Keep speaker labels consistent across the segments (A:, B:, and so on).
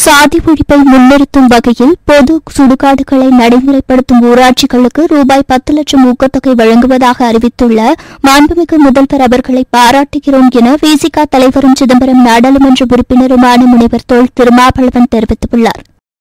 A: சாதி ஒழிப்பை முன்னிறுத்தும் வகையில் பொது சுடுகாடுகளை நடைமுறைப்படுத்தும் ஊராட்சிகளுக்கு ரூபாய் பத்து லட்சம் ஊக்கத்தொகை வழங்குவதாக அறிவித்துள்ள மாண்புமிகு முதல்வர் அவர்களை பாராட்டுகிறோம் என விசிக தலைவரும் சிதம்பரம் நாடாளுமன்ற உறுப்பினருமான முனைவர் தோல் திருமாவளவன் தெரிவித்துள்ளார்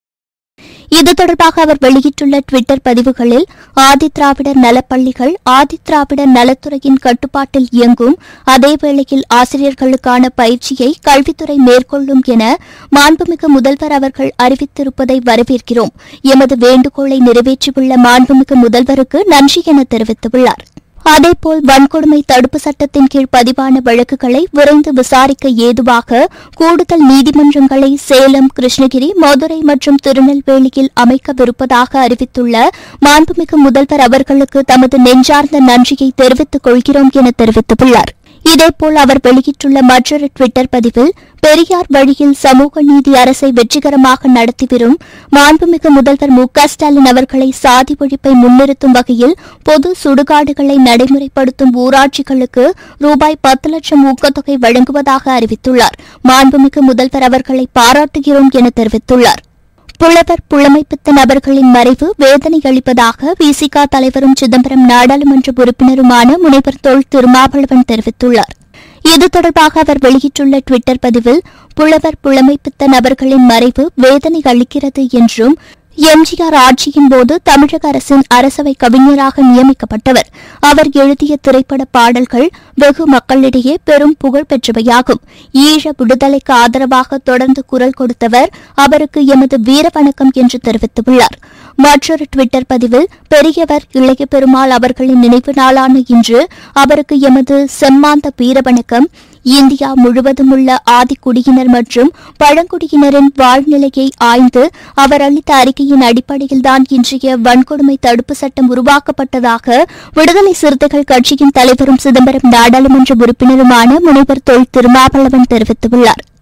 A: இது தொடர்பாக அவர் வெளியிட்டுள்ள டுவிட்டர் பதிவுகளில் ஆதிதிராவிடர் நலப்பள்ளிகள் ஆதிதிராவிடர் நலத்துறையின் கட்டுப்பாட்டில் இயங்கும் அதேவேளையில் ஆசிரியர்களுக்கான பயிற்சியை கல்வித்துறை மேற்கொள்ளும் என மாண்புமிகு முதல்வர் அவர்கள் அறிவித்திருப்பதை வரவேற்கிறோம் எமது வேண்டுகோளை நிறைவேற்றியுள்ள மாண்புமிகு முதல்வருக்கு நன்றி என தெரிவித்துள்ளார் அதேபோல் வன்கொடுமை தடுப்பு சட்டத்தின் கீழ் பதிவான வழக்குகளை விரைந்து விசாரிக்க ஏதுவாக கூடுதல் நீதிமன்றங்களை சேலம் கிருஷ்ணகிரி மதுரை மற்றும் திருநெல்வேலியில் அமைக்கவிருப்பதாக அறிவித்துள்ள மாண்புமிகு முதல்வர் அவர்களுக்கு தமது நெஞ்சார்ந்த நன்றியை தெரிவித்துக் கொள்கிறோம் என தெரிவித்துள்ளார் இதேபோல் அவர் வெளியிட்டுள்ள மற்றொரு டுவிட்டர் பதிவில் பெரியார் வழியில் சமூக நீதி அரசை வெற்றிகரமாக நடத்தி வரும் மாண்புமிகு முதல்வர் மு க ஸ்டாலின் அவர்களை சாதி ஒழிப்பை முன்னிறுத்தும் வகையில் பொது சுடுகாடுகளை நடைமுறைப்படுத்தும் ஊராட்சிகளுக்கு ரூபாய் பத்து லட்சம் ஊக்கத்தொகை வழங்குவதாக அறிவித்துள்ளார் மாண்புமிகு முதல்வர் அவர்களை பாராட்டுகிறோம் என தெரிவித்துள்ளார் புலவர் புலமைப்பித்த நபர்களின் மறைவு வேதனை அளிப்பதாக விசிக தலைவரும் சிதம்பரம் நாடாளுமன்ற உறுப்பினருமான முனைவர் தொல் திருமாவளவன் தெரிவித்துள்ளார் இது தொடர்பாக அவர் வெளியிட்டுள்ள டுவிட்டர் பதிவில் புலவர் புலமைப்பித்த நபர்களின் மறைவு வேதனை அளிக்கிறது என்றும் எம்ஜிஆர் ஆட்சியின் போது தமிழக அரசின் அரசவை கவிஞராக நியமிக்கப்பட்டவர் அவர் எழுதிய திரைப்பட பாடல்கள் வெகு மக்களிடையே பெரும் புகழ் பெற்றவையாகும் ஈழ விடுதலைக்கு ஆதரவாக தொடர்ந்து குரல் கொடுத்தவர் அவருக்கு எமது வீர வணக்கம் என்று தெரிவித்துள்ளார் மற்றொரு டுவிட்டர் பதிவில் பெரியவர் இளைய பெருமாள் அவர்களின் நினைவு நாளான இன்று அவருக்கு எமது செம்மாந்த வீரவணக்கம் இந்தியா முழுவதும் உள்ள ஆதிக்குடியினர் மற்றும் பழங்குடியினரின் வாழ்நிலையை ஆய்ந்து அவர் அளித்த அறிக்கையின் அடிப்படையில்தான் இன்றைய வன்கொடுமை தடுப்பு சட்டம் உருவாக்கப்பட்டதாக விடுதலை சிறுத்தைகள் கட்சியின் தலைவரும் சிதம்பரம் நாடாளுமன்ற உறுப்பினருமான முனைவர் தொல் திருமாவளவன் தெரிவித்துள்ளார்